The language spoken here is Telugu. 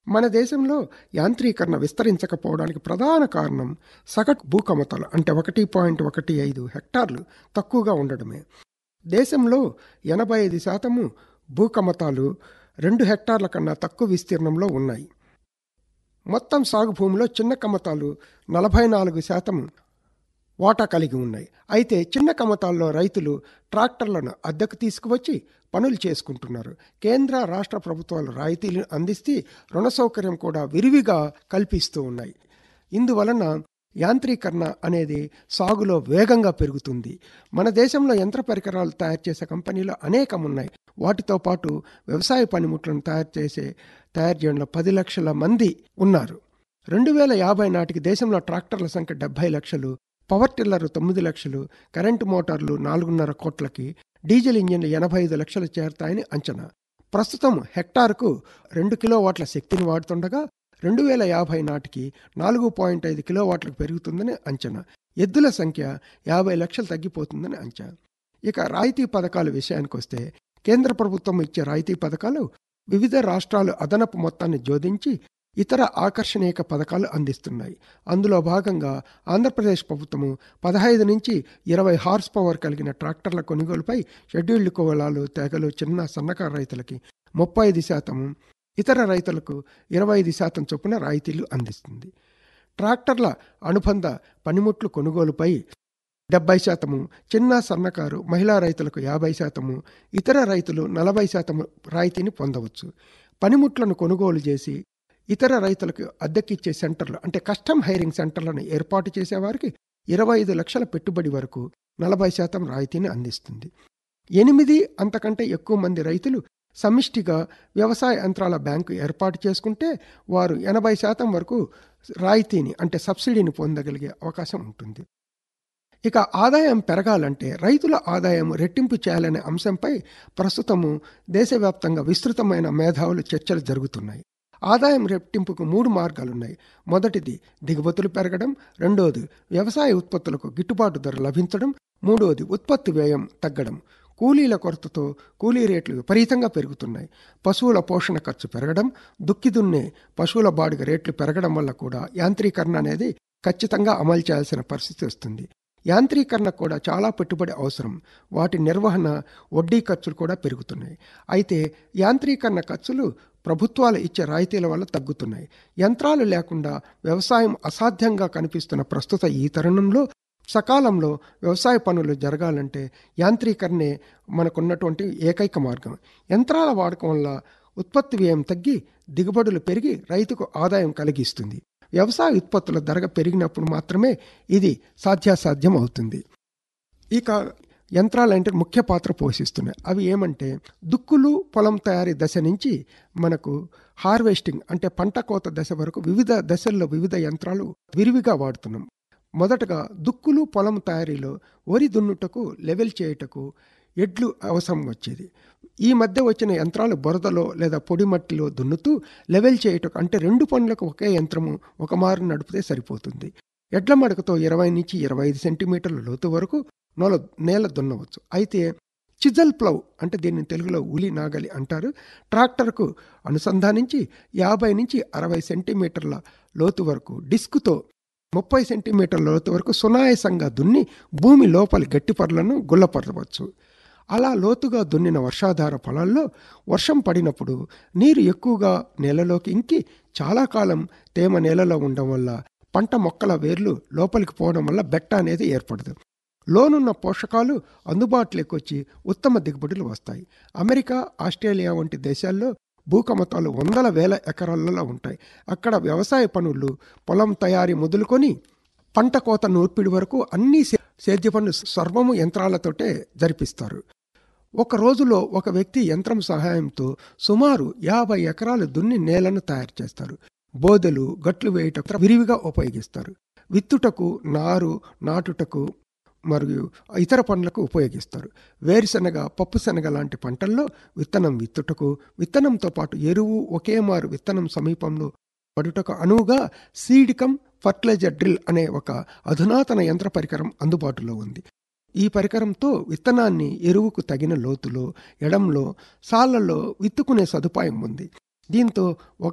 మన దేశంలో యాంత్రీకరణ విస్తరించకపోవడానికి ప్రధాన కారణం సగటు భూకమతలు అంటే ఒకటి పాయింట్ ఒకటి ఐదు హెక్టార్లు తక్కువగా ఉండడమే దేశంలో ఎనభై ఐదు శాతము భూకమతాలు రెండు హెక్టార్ల కన్నా తక్కువ విస్తీర్ణంలో ఉన్నాయి మొత్తం సాగు భూమిలో చిన్న కమతాలు నలభై నాలుగు శాతం వాటా కలిగి ఉన్నాయి అయితే చిన్న కమతాల్లో రైతులు ట్రాక్టర్లను అద్దెకు తీసుకువచ్చి పనులు చేసుకుంటున్నారు కేంద్ర రాష్ట్ర ప్రభుత్వాలు రాయితీలు అందిస్తే రుణ సౌకర్యం కూడా విరివిగా కల్పిస్తూ ఉన్నాయి ఇందువలన యాంత్రీకరణ అనేది సాగులో వేగంగా పెరుగుతుంది మన దేశంలో యంత్ర పరికరాలు తయారు చేసే కంపెనీలు అనేకం ఉన్నాయి వాటితో పాటు వ్యవసాయ పనిముట్లను తయారు చేసే తయారు చేయడంలో పది లక్షల మంది ఉన్నారు రెండు వేల యాభై నాటికి దేశంలో ట్రాక్టర్ల సంఖ్య డెబ్బై లక్షలు పవర్ టిల్లర్ తొమ్మిది లక్షలు కరెంటు మోటార్లు నాలుగున్నర కోట్లకి డీజిల్ ఇంజిన్లు ఎనభై ఐదు లక్షలు చేరతాయని అంచనా ప్రస్తుతం హెక్టార్కు రెండు కిలోవాట్ల శక్తిని వాడుతుండగా రెండు వేల యాభై నాటికి నాలుగు పాయింట్ ఐదు కిలోవాట్లకు పెరుగుతుందని అంచనా ఎద్దుల సంఖ్య యాభై లక్షలు తగ్గిపోతుందని అంచనా ఇక రాయితీ పథకాల విషయానికి వస్తే కేంద్ర ప్రభుత్వం ఇచ్చే రాయితీ పథకాలు వివిధ రాష్ట్రాలు అదనపు మొత్తాన్ని జోడించి ఇతర ఆకర్షణీయక పథకాలు అందిస్తున్నాయి అందులో భాగంగా ఆంధ్రప్రదేశ్ ప్రభుత్వము పదహైదు నుంచి ఇరవై హార్స్ పవర్ కలిగిన ట్రాక్టర్ల కొనుగోలుపై షెడ్యూల్డ్ కోవలాలు తెగలు చిన్న సన్నకారు రైతులకి ముప్పై ఐదు శాతము ఇతర రైతులకు ఇరవై ఐదు శాతం చొప్పున రాయితీలు అందిస్తుంది ట్రాక్టర్ల అనుబంధ పనిముట్లు కొనుగోలుపై డెబ్బై శాతము చిన్న సన్నకారు మహిళా రైతులకు యాభై శాతము ఇతర రైతులు నలభై శాతము రాయితీని పొందవచ్చు పనిముట్లను కొనుగోలు చేసి ఇతర రైతులకు అద్దెకిచ్చే సెంటర్లు అంటే కస్టమ్ హైరింగ్ సెంటర్లను ఏర్పాటు చేసేవారికి ఇరవై ఐదు లక్షల పెట్టుబడి వరకు నలభై శాతం రాయితీని అందిస్తుంది ఎనిమిది అంతకంటే ఎక్కువ మంది రైతులు సమిష్టిగా వ్యవసాయ యంత్రాల బ్యాంకు ఏర్పాటు చేసుకుంటే వారు ఎనభై శాతం వరకు రాయితీని అంటే సబ్సిడీని పొందగలిగే అవకాశం ఉంటుంది ఇక ఆదాయం పెరగాలంటే రైతుల ఆదాయం రెట్టింపు చేయాలనే అంశంపై ప్రస్తుతము దేశవ్యాప్తంగా విస్తృతమైన మేధావులు చర్చలు జరుగుతున్నాయి ఆదాయం రెట్టింపుకు మూడు మార్గాలున్నాయి మొదటిది దిగుమతులు పెరగడం రెండవది వ్యవసాయ ఉత్పత్తులకు గిట్టుబాటు ధర లభించడం మూడవది ఉత్పత్తి వ్యయం తగ్గడం కూలీల కొరతతో కూలీ రేట్లు విపరీతంగా పెరుగుతున్నాయి పశువుల పోషణ ఖర్చు పెరగడం దుక్కి దున్నే పశువుల బాడుగ రేట్లు పెరగడం వల్ల కూడా యాంత్రీకరణ అనేది ఖచ్చితంగా అమలు చేయాల్సిన పరిస్థితి వస్తుంది యాంత్రీకరణ కూడా చాలా పెట్టుబడి అవసరం వాటి నిర్వహణ వడ్డీ ఖర్చులు కూడా పెరుగుతున్నాయి అయితే యాంత్రీకరణ ఖర్చులు ప్రభుత్వాలు ఇచ్చే రాయితీల వల్ల తగ్గుతున్నాయి యంత్రాలు లేకుండా వ్యవసాయం అసాధ్యంగా కనిపిస్తున్న ప్రస్తుత ఈ తరుణంలో సకాలంలో వ్యవసాయ పనులు జరగాలంటే యాంత్రీకరణే మనకున్నటువంటి ఏకైక మార్గం యంత్రాల వాడకం వల్ల ఉత్పత్తి వ్యయం తగ్గి దిగుబడులు పెరిగి రైతుకు ఆదాయం కలిగిస్తుంది వ్యవసాయ ఉత్పత్తుల ధర పెరిగినప్పుడు మాత్రమే ఇది సాధ్యాసాధ్యం అవుతుంది ఇక యంత్రాలు అంటే ముఖ్య పాత్ర పోషిస్తున్నాయి అవి ఏమంటే దుక్కులు పొలం తయారీ దశ నుంచి మనకు హార్వెస్టింగ్ అంటే పంట కోత దశ వరకు వివిధ దశల్లో వివిధ యంత్రాలు విరివిగా వాడుతున్నాం మొదటగా దుక్కులు పొలం తయారీలో వరి దున్నుటకు లెవెల్ చేయుటకు ఎడ్లు అవసరం వచ్చేది ఈ మధ్య వచ్చిన యంత్రాలు బురదలో లేదా పొడి మట్టిలో దున్నుతూ లెవెల్ చేయుటకు అంటే రెండు పనులకు ఒకే యంత్రము ఒక మారు నడిపితే సరిపోతుంది ఎడ్ల మడకతో ఇరవై నుంచి ఇరవై ఐదు సెంటీమీటర్ల లోతు వరకు నోల నేల దున్నవచ్చు అయితే చిజల్ ప్లవ్ అంటే దీన్ని తెలుగులో ఉలి నాగలి అంటారు ట్రాక్టర్కు అనుసంధానించి యాభై నుంచి అరవై సెంటీమీటర్ల లోతు వరకు డిస్క్తో ముప్పై సెంటీమీటర్ల లోతు వరకు సునాయసంగా దున్ని భూమి లోపలి గట్టి పొరలను గుల్లపరచవచ్చు అలా లోతుగా దున్నిన వర్షాధార పొలాల్లో వర్షం పడినప్పుడు నీరు ఎక్కువగా నేలలోకి ఇంకి చాలా కాలం తేమ నేలలో ఉండడం వల్ల పంట మొక్కల వేర్లు లోపలికి పోవడం వల్ల బెట్ట అనేది ఏర్పడదు లోనున్న పోషకాలు అందుబాటులోకి వచ్చి ఉత్తమ దిగుబడులు వస్తాయి అమెరికా ఆస్ట్రేలియా వంటి దేశాల్లో భూకమతాలు వందల వేల ఎకరాలలో ఉంటాయి అక్కడ వ్యవసాయ పనులు పొలం తయారీ మొదలుకొని పంట కోత నూర్పిడి వరకు అన్ని సేద్య పనులు సర్వము యంత్రాలతోటే జరిపిస్తారు ఒక రోజులో ఒక వ్యక్తి యంత్రం సహాయంతో సుమారు యాభై ఎకరాలు దున్ని నేలను తయారు చేస్తారు బోదెలు గట్లు వేయుటకు విరివిగా ఉపయోగిస్తారు విత్తుటకు నారు నాటుటకు మరియు ఇతర పనులకు ఉపయోగిస్తారు వేరుశనగ పప్పు శనగ లాంటి పంటల్లో విత్తనం విత్తుటకు విత్తనంతో పాటు ఎరువు ఒకే మారు విత్తనం సమీపంలో పడుటకు అనువుగా సీడికం ఫర్టిలైజర్ డ్రిల్ అనే ఒక అధునాతన యంత్ర పరికరం అందుబాటులో ఉంది ఈ పరికరంతో విత్తనాన్ని ఎరువుకు తగిన లోతులో ఎడంలో సాళ్లలో విత్తుకునే సదుపాయం ఉంది దీంతో ఒక